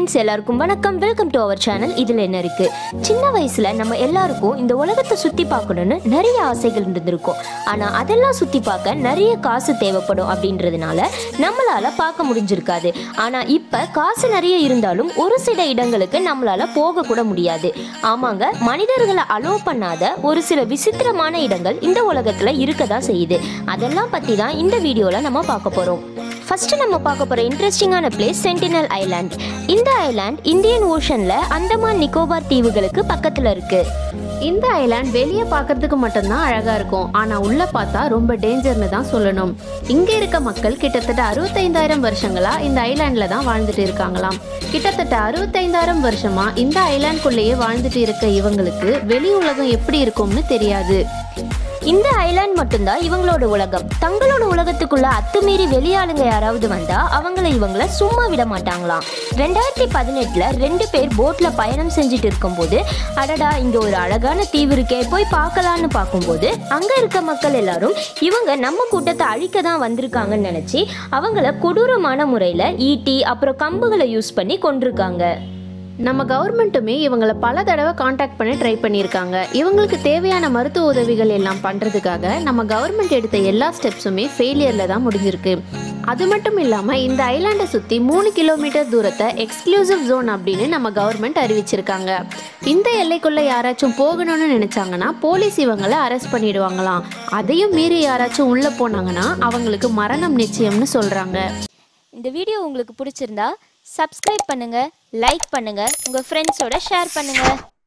friends எல்லாருக்கும் வணக்கம் welcome to our channel இதில் என்ன இருக்கு சின்ன வயசுல நம்ம எல்லாருக்கும் இந்த உலகத்தை சுத்தி பார்க்கணும்னு நிறைய ஆசைகள் இருந்திருக்கும் ஆனா அதெல்லாம் சுத்தி பார்க்க நிறைய காசு தேவைப்படும் அப்படின்றதுனால நம்மளால பார்க்க முடிஞ்சிருக்காது ஆனா இப்ப காசு நிறைய இருந்தாலும் ஒரு சில இடங்களுக்கு நம்மளால போக கூட முடியாது ஆமாங்க மனிதர்களை அலோவ் பண்ணாத ஒரு சில விசித்திரமான இடங்கள் இந்த உலகத்துல இருக்க தான் செய்யுது அதெல்லாம் பத்தி தான் இந்த வீடியோல நம்ம பார்க்க போறோம் ஃபர்ஸ்ட் நம்ம பார்க்க போற இன்ட்ரெஸ்டிங்கான பிளேஸ் சென்டினல் ஐலாண்ட் இந்த ஐலாண்ட் இந்தியன் ஓஷன்ல அந்தமான் நிக்கோபார் தீவுகளுக்கு பக்கத்துல இருக்கு இந்த ஐலாண்ட் வெளியே பார்க்கறதுக்கு மட்டும்தான் அழகா இருக்கும் ஆனா உள்ள பார்த்தா ரொம்ப டேஞ்சர்னு தான் சொல்லணும் இங்க இருக்க மக்கள் கிட்டத்தட்ட அறுபத்தைந்தாயிரம் வருஷங்களா இந்த ஐலாண்ட்ல தான் வாழ்ந்துட்டு இருக்காங்களாம் கிட்டத்தட்ட அறுபத்தைந்தாயிரம் வருஷமா இந்த ஐலாண்ட்குள்ளேயே வாழ்ந்துட்டு இருக்க இவங்களுக்கு வெளி உலகம் எப்படி இருக்கும்னு தெரியாது இந்த ஐலாண்ட் மட்டும்தான் இவங்களோட உலகம் தங்களோட உலகத்துக்குள்ள அத்துமீறி வெளியாளுங்க யாராவது வந்தா அவங்கள இவங்கள சும்மா விட மாட்டாங்களாம் ரெண்டாயிரத்தி பதினெட்டுல ரெண்டு பேர் போட்ல பயணம் செஞ்சுட்டு இருக்கும்போது அடடா இங்க ஒரு அழகான தீவு இருக்கே போய் பார்க்கலான்னு பார்க்கும்போது அங்க இருக்க மக்கள் எல்லாரும் இவங்க நம்ம கூட்டத்தை அழிக்க தான் வந்திருக்காங்கன்னு நினைச்சு அவங்கள கொடூரமான முறையில ஈட்டி அப்புறம் கம்புகளை யூஸ் பண்ணி கொண்டிருக்காங்க நம்ம கவர்மெண்ட்டுமே இவங்கள பல தடவை காண்டாக்ட் பண்ணி ட்ரை பண்ணியிருக்காங்க இவங்களுக்கு தேவையான மருத்துவ உதவிகள் எல்லாம் பண்ணுறதுக்காக நம்ம கவர்மெண்ட் எடுத்த எல்லா ஸ்டெப்ஸுமே ஃபெயிலியரில் தான் முடிஞ்சிருக்கு அது மட்டும் இல்லாமல் இந்த ஐலாண்டை சுற்றி மூணு கிலோமீட்டர் தூரத்தை எக்ஸ்க்ளூசிவ் ஜோன் அப்படின்னு நம்ம கவர்மெண்ட் அறிவிச்சிருக்காங்க இந்த எல்லைக்குள்ளே யாராச்சும் போகணும்னு நினச்சாங்கன்னா போலீஸ் இவங்களை அரெஸ்ட் பண்ணிடுவாங்களாம் அதையும் மீறி யாராச்சும் உள்ளே போனாங்கன்னா அவங்களுக்கு மரணம் நிச்சயம்னு சொல்கிறாங்க இந்த வீடியோ உங்களுக்கு பிடிச்சிருந்தா சப்ஸ்கிரைப் பண்ணுங்க லைக் பண்ணுங்க உங்க ஃப்ரெண்ட்ஸோட ஷேர் பண்ணுங்க